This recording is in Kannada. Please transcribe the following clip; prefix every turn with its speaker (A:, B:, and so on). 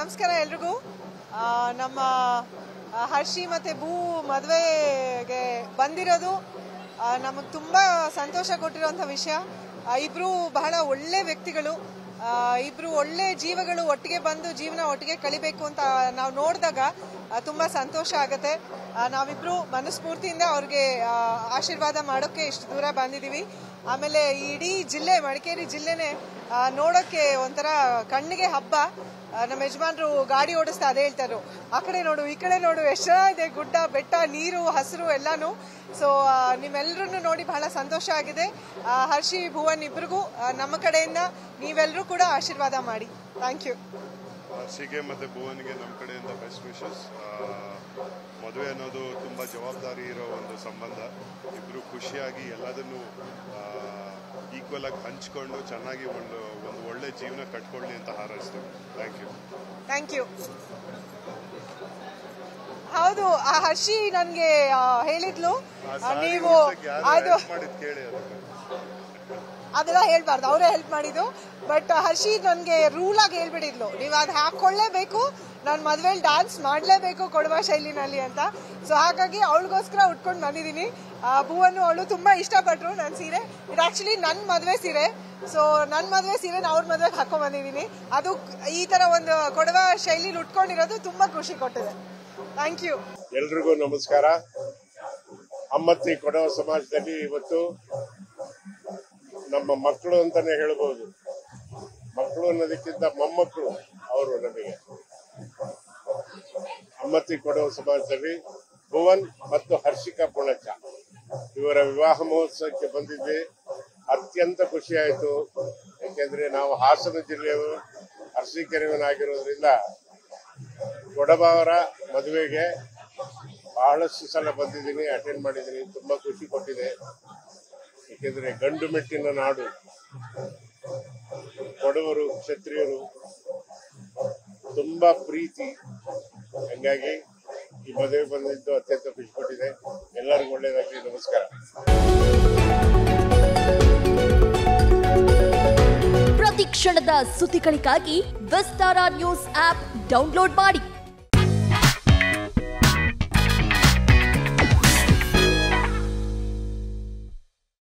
A: ನಮಸ್ಕಾರ ಎಲ್ರಿಗೂ ಆ, ನಮ್ಮ ಆ, ಹರ್ಷಿ ಮತ್ತೆ ಭೂ ಮದುವೆಗೆ ಬಂದಿರೋದು ನಮಗೆ ತುಂಬ ಸಂತೋಷ ಕೊಟ್ಟಿರೋಂಥ ವಿಷಯ ಆ, ಇಬ್ರು ಬಹಳ ಒಳ್ಳೆ ವ್ಯಕ್ತಿಗಳು ಆ, ಇಬ್ರು ಒಳ್ಳೆ ಜೀವಗಳು ಒಟ್ಟಿಗೆ ಬಂದು ಜೀವನ ಒಟ್ಟಿಗೆ ಕಳಿಬೇಕು ಅಂತ ನಾವು ನೋಡಿದಾಗ ತುಂಬ ಸಂತೋಷ ಆಗುತ್ತೆ ಆ, ನಾವಿಬ್ರು ಮನಸ್ಫೂರ್ತಿಯಿಂದ ಅವ್ರಿಗೆ ಆ, ಆಶೀರ್ವಾದ ಮಾಡೋಕ್ಕೆ ಇಷ್ಟು ದೂರ ಬಂದಿದ್ದೀವಿ ಆಮೇಲೆ ಈ ಇಡೀ ಜಿಲ್ಲೆ ಮಡಿಕೇರಿ ಜಿಲ್ಲೆನೇ ಆ, ನೋಡೋಕ್ಕೆ ಒಂಥರ ಕಣ್ಣಿಗೆ ಹಬ್ಬ ಆ, ನಮ್ಮ ಯಜಮಾನ್ರು ಗಾಡಿ ಓಡಿಸ್ತಾ ಅದೇ ಹೇಳ್ತಾರು ಆ ಕಡೆ ನೋಡು ಈ ಕಡೆ ನೋಡು ಎಷ್ಟು ಚೆನ್ನಾಗಿದೆ ಗುಡ್ಡ ಬೆಟ್ಟ ನೀರು ಹಸಿರು ಎಲ್ಲಾನು ಸೊ ನಿಮ್ಮೆಲ್ಲರನ್ನು ನೋಡಿ ಬಹಳ ಸಂತೋಷ ಆಗಿದೆ ಆ, ಹರ್ಷಿ ಭುವನ್ ಇಬ್ರಿಗೂ ಆ, ನಮ್ಮ ಕಡೆಯಿಂದ ನೀವೆಲ್ಲರೂ ಕೂಡ ಆಶೀರ್ವಾದ ಮಾಡಿ ಥ್ಯಾಂಕ್ ಯು
B: ಹರ್ಷಿಗೆ ಮತ್ತು ಭುವನ್ಗೆ ನಮ್ಮ ಕಡೆಯಿಂದ ಬೆಸ್ಟ್ ವಿಶಸ್ ಮದುವೆ ಅನ್ನೋದು ತುಂಬ ಜವಾಬ್ದಾರಿ ಇರೋ ಒಂದು ಸಂಬಂಧ ಇಬ್ಬರು ಖುಷಿಯಾಗಿ ಎಲ್ಲದನ್ನು ಈಕ್ವಲ್ ಆಗಿ ಹಂಚ್ಕೊಂಡು ಚೆನ್ನಾಗಿ ಒಂದು ಒಂದು ಒಳ್ಳೆ ಜೀವನ ಕಟ್ಕೊಳ್ಳಿ ಅಂತ ಹಾರೈಸ್ತೀವಿ ಥ್ಯಾಂಕ್ ಯು
A: ಥ್ಯಾಂಕ್ ಯು ಹೌದು ಆ ಹರ್ಷಿ ನನಗೆ ಹೇಳಿದ್ಲು ಆ, ನೀವು ಅದು
B: ಮಾಡಿದ್ ಕೇಳಿ ಅದಕ್ಕೆ
A: ಅದೆಲ್ಲ ಹೇಳ್ಬಾರ್ದು ಅವರೇ ಹೆಲ್ಪ್ ಮಾಡಿದ್ದು ಬಟ್ ಹರ್ಷಿ ನನಗೆ ರೂಲ್ ಆಗಿ ಹೇಳ್ಬಿಡಿದ್ಲು ನೀವು ಅದು ಹಾಕೊಳ್ಳೇಬೇಕು ನಾನು ಮದುವೆಲಿ ಡಾನ್ಸ್ ಮಾಡಲೇಬೇಕು ಕೊಡುವ ಶೈಲಿನಲ್ಲಿ ಅಂತ ಸೊ ಹಾಗಾಗಿ ಅವಳಿಗೋಸ್ಕರ ಉಟ್ಕೊಂಡು ಬಂದಿದ್ದೀನಿ ಆ, ಭುವನ್ನು ಅವಳು ತುಂಬ ಇಷ್ಟಪಟ್ಟರು ನನ್ನ ಸೀರೆ ಇದು ಆ್ಯಕ್ಚುಲಿ ನನ್ನ ಮದುವೆ ಸೀರೆ ಸೊ ನನ್ನ ಮದುವೆ ಸೀರೆನ ಅವ್ರ ಮದುವೆಗೆ ಹಾಕೊಂಡ್ ಬಂದಿದ್ದೀನಿ ಅದು ಈ ಥರ ಒಂದು ಕೊಡುವ ಶೈಲಿಲಿ ಉಟ್ಕೊಂಡಿರೋದು ತುಂಬ ಖುಷಿ ಕೊಟ್ಟಿದೆ ಥ್ಯಾಂಕ್ ಯು
C: ಎಲ್ರಿಗೂ ನಮಸ್ಕಾರ ಅಮ್ಮತ್ತಿ ಕೊಡವ ಸಮಾಜದಲ್ಲಿ ಇವತ್ತು ನಮ್ಮ ಮಕ್ಕಳು ಅಂತಾನೆ ಹೇಳ್ಬೋದು ಮಕ್ಕಳು ಅನ್ನೋದಕ್ಕಿಂತ ಮೊಮ್ಮಕ್ಕಳು ಅವರು ನಮಗೆ ಅಮ್ಮತ್ತಿ ಕೊಡವ ಸಮಾಜದಲ್ಲಿ ಭುವನ್ ಮತ್ತು ಹರ್ಷಿಕಾ ಪುಣಚ ಇವರ ವಿವಾಹ ಮಹೋತ್ಸವಕ್ಕೆ ಬಂದಿದ್ವಿ ಅತ್ಯಂತ ಖುಷಿ ಆಯಿತು ಯಾಕೆಂದ್ರೆ ನಾವು ಹಾಸನ ಜಿಲ್ಲೆಯವರು ಅರಸೀಕೆರೆಯವನಾಗಿರೋದ್ರಿಂದ ಕೊಡಬ ಅವರ ಮದುವೆಗೆ ಬಹಳಷ್ಟು ಸಲ ಬಂದಿದ್ದೀನಿ ಅಟೆಂಡ್ ಮಾಡಿದ್ದೀನಿ ತುಂಬಾ ಖುಷಿ ಕೊಟ್ಟಿದೆ ಏಕೆಂದ್ರೆ ಗಂಡು ಮೆಟ್ಟಿನ ನಾಡು ಕೊಡವರು ಕ್ಷತ್ರಿಯರು ತುಂಬಾ ಪ್ರೀತಿ ಹಂಗಾಗಿ ಈ ಮದುವೆ ಬಂದಿದ್ದು ಅತ್ಯಂತ ಖುಷಿ ಕೊಟ್ಟಿದೆ ಎಲ್ಲರಿಗೂ ಒಳ್ಳೇದಾಗಲಿ ನಮಸ್ಕಾರ
D: ಪ್ರತಿ ಕ್ಷಣದ ಸುದ್ದಿಗಳಿಗಾಗಿ ವಿಸ್ತಾರ ನ್ಯೂಸ್ ಆಪ್ ಡೌನ್ಲೋಡ್ ಮಾಡಿ